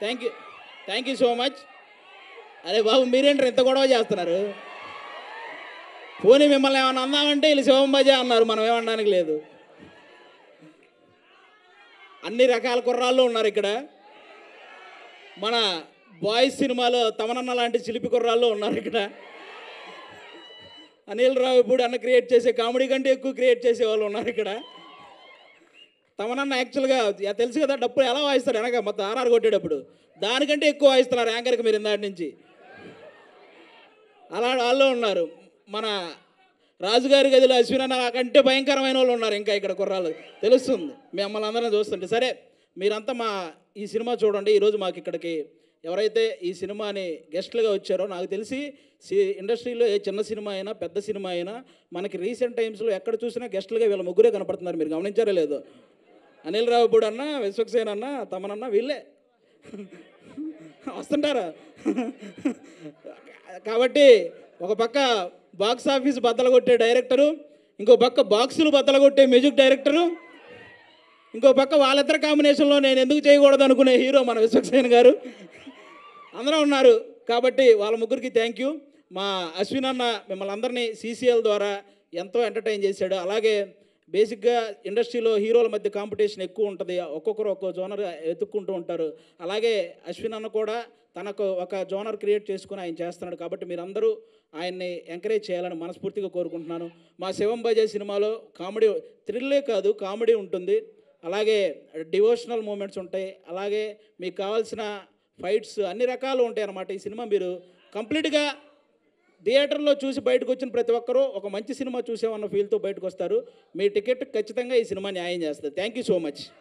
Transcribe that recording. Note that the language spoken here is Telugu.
thank you thank you so much అరే బాబు మీరేంటారు ఇంత గొడవ చేస్తున్నారు పోనీ మిమ్మల్ని ఏమన్నా అందామంటే వీళ్ళు శివంబాజీ అన్నారు మనం ఏమనడానికి లేదు అన్ని రకాల కుర్రాళ్ళు ఉన్నారు ఇక్కడ మన బాయ్స్ సినిమాలో తమనన్న లాంటి చిలిపి కుర్రాళ్ళు ఉన్నారు ఇక్కడ అనిల్ రావు ఇప్పుడు అన్న క్రియేట్ చేసే కామెడీ కంటే ఎక్కువ క్రియేట్ చేసే వాళ్ళు ఉన్నారు ఇక్కడ తమనన్న యాక్చువల్గా యా- తెలుసు కదా డప్పులు ఎలా వాయిస్తారు వెనక మొత్తం ఆర్ఆర్ కొట్టేటప్పుడు దానికంటే ఎక్కువ వాయిస్తున్నారు యాంకర్కి మీరు ఇందాటి నుంచి అలా వాళ్ళు ఉన్నారు మన రాజుగారి గదిలో అశ్విన కంటే భయంకరమైన వాళ్ళు ఉన్నారు ఇంకా ఇక్కడ కుర్రాళ్ళు తెలుస్తుంది మిమ్మల్ని అందరం చూస్తుంటే సరే మీరంతా మా ఈ సినిమా చూడండి ఈరోజు మాకు ఇక్కడికి ఎవరైతే ఈ సినిమాని గెస్ట్లుగా వచ్చారో నాకు తెలిసి సి ఇండస్ట్రీలో ఏ చిన్న సినిమా అయినా పెద్ద సినిమా అయినా మనకి రీసెంట్ టైమ్స్లో ఎక్కడ చూసినా గెస్ట్లుగా వీళ్ళ ముగ్గురే కనపడుతున్నారు మీరు గమనించారో లేదో అనిల్ రావుపూడి అన్న విశ్వక్సేన్ అన్న తమనన్న వీళ్ళే వస్తుంటారా కాబట్టి ఒక పక్క బాక్స్ ఆఫీస్ బద్దలు కొట్టే డైరెక్టరు ఇంకో పక్క బాక్సులు బద్దలు కొట్టే మ్యూజిక్ డైరెక్టరు ఇంకో పక్క వాళ్ళిద్దరి కాంబినేషన్లో నేను ఎందుకు చేయకూడదు అనుకునే హీరో మన విశ్వక్సేన్ గారు అందరూ ఉన్నారు కాబట్టి వాళ్ళ ముగ్గురికి థ్యాంక్ యూ మా అశ్విన్ అన్న మిమ్మల్ని అందరినీ సీసీఎల్ ద్వారా ఎంతో ఎంటర్టైన్ చేశాడు అలాగే బేసిక్గా ఇండస్ట్రీలో హీరోల మధ్య కాంపిటీషన్ ఎక్కువ ఉంటుంది ఒక్కొక్కరు ఒక్కో జోనర్ ఎత్తుక్కుంటూ ఉంటారు అలాగే అశ్విన్ అన్న కూడా తనకు ఒక జోనర్ క్రియేట్ చేసుకుని ఆయన చేస్తున్నాడు కాబట్టి మీరందరూ ఆయన్ని ఎంకరేజ్ చేయాలని మనస్ఫూర్తిగా కోరుకుంటున్నాను మా శివం బజే సినిమాలో కామెడీ థ్రిల్లే కాదు కామెడీ ఉంటుంది అలాగే డివోషనల్ మూమెంట్స్ ఉంటాయి అలాగే మీకు కావాల్సిన ఫైట్స్ అన్ని రకాలు ఉంటాయి అన్నమాట ఈ సినిమా మీరు కంప్లీట్గా థియేటర్లో చూసి బయటకు వచ్చిన ప్రతి ఒక్కరూ ఒక మంచి సినిమా చూసామన్న ఫీల్తో బయటకు వస్తారు మీ టికెట్ ఖచ్చితంగా ఈ సినిమా న్యాయం చేస్తుంది థ్యాంక్ యూ సో మచ్